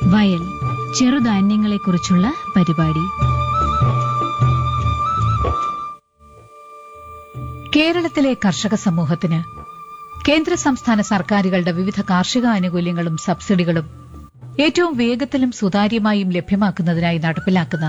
വയൽ ചെറുധാന്യങ്ങളെക്കുറിച്ചുള്ള പരിപാടി കേരളത്തിലെ കർഷക സമൂഹത്തിന് കേന്ദ്ര സംസ്ഥാന സർക്കാരുകളുടെ വിവിധ കാർഷിക ആനുകൂല്യങ്ങളും സബ്സിഡികളും ഏറ്റവും വേഗത്തിലും സുതാര്യമായും ലഭ്യമാക്കുന്നതിനായി നടപ്പിലാക്കുന്ന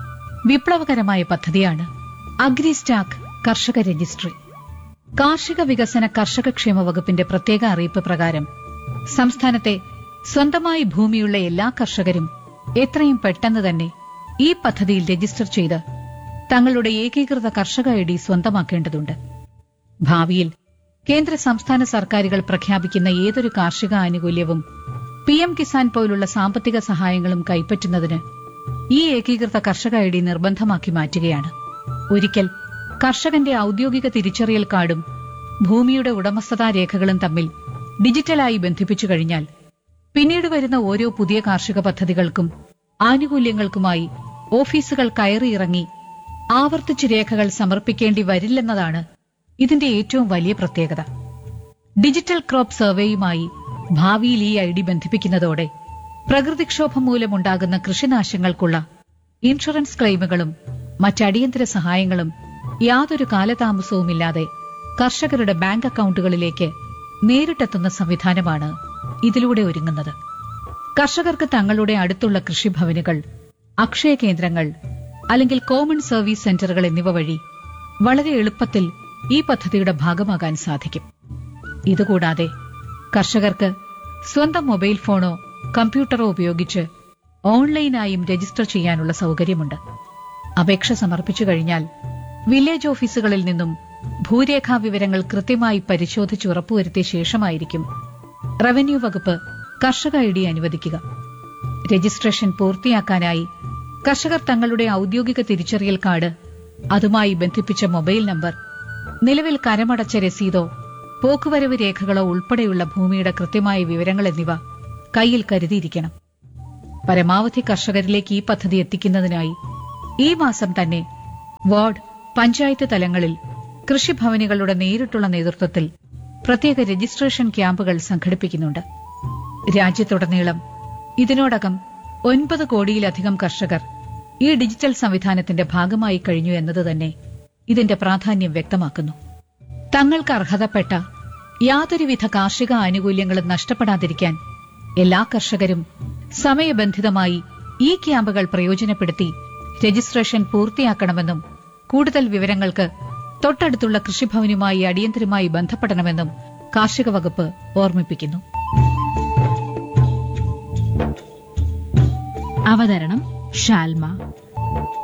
വിപ്ലവകരമായ പദ്ധതിയാണ് അഗ്രിസ്റ്റാക്ക് കർഷക രജിസ്ട്രി കാർഷിക വികസന കർഷക ക്ഷേമ വകുപ്പിന്റെ പ്രത്യേക അറിയിപ്പ് പ്രകാരം സംസ്ഥാനത്തെ സ്വന്തമായി ഭൂമിയുള്ള എല്ലാ കർഷകരും എത്രയും പെട്ടെന്ന് തന്നെ ഈ പദ്ധതിയിൽ രജിസ്റ്റർ ചെയ്ത് തങ്ങളുടെ ഏകീകൃത കർഷക ഐ ഡി സ്വന്തമാക്കേണ്ടതുണ്ട് ഭാവിയിൽ കേന്ദ്ര സംസ്ഥാന സർക്കാരുകൾ പ്രഖ്യാപിക്കുന്ന ഏതൊരു കാർഷിക ആനുകൂല്യവും പി എം കിസാൻ പോലുള്ള സാമ്പത്തിക സഹായങ്ങളും കൈപ്പറ്റുന്നതിന് ഈ ഏകീകൃത കർഷക ഐ ഡി നിർബന്ധമാക്കി മാറ്റുകയാണ് ഒരിക്കൽ കർഷകന്റെ ഔദ്യോഗിക തിരിച്ചറിയൽ കാർഡും ഭൂമിയുടെ ഉടമസ്ഥതാ രേഖകളും തമ്മിൽ ഡിജിറ്റലായി ബന്ധിപ്പിച്ചു കഴിഞ്ഞാൽ പിന്നീട് വരുന്ന ഓരോ പുതിയ കാർഷിക പദ്ധതികൾക്കും ആനുകൂല്യങ്ങൾക്കുമായി ഓഫീസുകൾ കയറിയിറങ്ങി ആവർത്തിച്ച് രേഖകൾ സമർപ്പിക്കേണ്ടി വരില്ലെന്നതാണ് ഇതിന്റെ ഏറ്റവും വലിയ പ്രത്യേകത ഡിജിറ്റൽ ക്രോപ്പ് സർവേയുമായി ഭാവിയിൽ ഈ ഐ ഡി ബന്ധിപ്പിക്കുന്നതോടെ പ്രകൃതിക്ഷോഭം മൂലമുണ്ടാകുന്ന കൃഷിനാശങ്ങൾക്കുള്ള ഇൻഷുറൻസ് ക്ലെയിമുകളും മറ്റടിയന്തര സഹായങ്ങളും യാതൊരു കാലതാമസവുമില്ലാതെ കർഷകരുടെ ബാങ്ക് അക്കൗണ്ടുകളിലേക്ക് നേരിട്ടെത്തുന്ന സംവിധാനമാണ് ഇതിലൂടെ ഒരുങ്ങുന്നത് കർഷകർക്ക് തങ്ങളുടെ അടുത്തുള്ള കൃഷിഭവനുകൾ അക്ഷയ കേന്ദ്രങ്ങൾ അല്ലെങ്കിൽ കോമൺ സർവീസ് സെന്ററുകൾ എന്നിവ വഴി വളരെ എളുപ്പത്തിൽ ഈ പദ്ധതിയുടെ ഭാഗമാകാൻ സാധിക്കും ഇതുകൂടാതെ കർഷകർക്ക് സ്വന്തം മൊബൈൽ ഫോണോ കമ്പ്യൂട്ടറോ ഉപയോഗിച്ച് ഓൺലൈനായും രജിസ്റ്റർ ചെയ്യാനുള്ള സൗകര്യമുണ്ട് അപേക്ഷ സമർപ്പിച്ചു കഴിഞ്ഞാൽ വില്ലേജ് ഓഫീസുകളിൽ നിന്നും ഭൂരേഖാ വിവരങ്ങൾ കൃത്യമായി പരിശോധിച്ച് ഉറപ്പുവരുത്തിയ ശേഷമായിരിക്കും റവന്യൂ വകുപ്പ് കർഷക ഐ ഡി അനുവദിക്കുക രജിസ്ട്രേഷൻ പൂർത്തിയാക്കാനായി കർഷകർ തങ്ങളുടെ ഔദ്യോഗിക തിരിച്ചറിയൽ കാർഡ് അതുമായി ബന്ധിപ്പിച്ച മൊബൈൽ നമ്പർ നിലവിൽ കരമടച്ച രസീതോ പോക്കുവരവ് രേഖകളോ ഉൾപ്പെടെയുള്ള ഭൂമിയുടെ കൃത്യമായ വിവരങ്ങൾ എന്നിവ കയ്യിൽ കരുതിയിരിക്കണം പരമാവധി കർഷകരിലേക്ക് ഈ പദ്ധതി എത്തിക്കുന്നതിനായി ഈ മാസം തന്നെ വാർഡ് പഞ്ചായത്ത് തലങ്ങളിൽ കൃഷിഭവനുകളുടെ നേരിട്ടുള്ള നേതൃത്വത്തിൽ പ്രത്യേക രജിസ്ട്രേഷൻ ക്യാമ്പുകൾ സംഘടിപ്പിക്കുന്നുണ്ട് രാജ്യത്തുടനീളം ഇതിനോടകം ഒൻപത് കോടിയിലധികം കർഷകർ ഈ ഡിജിറ്റൽ സംവിധാനത്തിന്റെ ഭാഗമായി കഴിഞ്ഞു എന്നത് തന്നെ ഇതിന്റെ പ്രാധാന്യം വ്യക്തമാക്കുന്നു തങ്ങൾക്ക് അർഹതപ്പെട്ട യാതൊരുവിധ കാർഷിക ആനുകൂല്യങ്ങളും നഷ്ടപ്പെടാതിരിക്കാൻ എല്ലാ കർഷകരും സമയബന്ധിതമായി ഈ ക്യാമ്പുകൾ പ്രയോജനപ്പെടുത്തി രജിസ്ട്രേഷൻ പൂർത്തിയാക്കണമെന്നും കൂടുതൽ വിവരങ്ങൾക്ക് തൊട്ടടുത്തുള്ള കൃഷിഭവനുമായി അടിയന്തരമായി ബന്ധപ്പെടണമെന്നും കാർഷിക വകുപ്പ് ഓർമ്മിപ്പിക്കുന്നു അവതരണം ഷാൽമ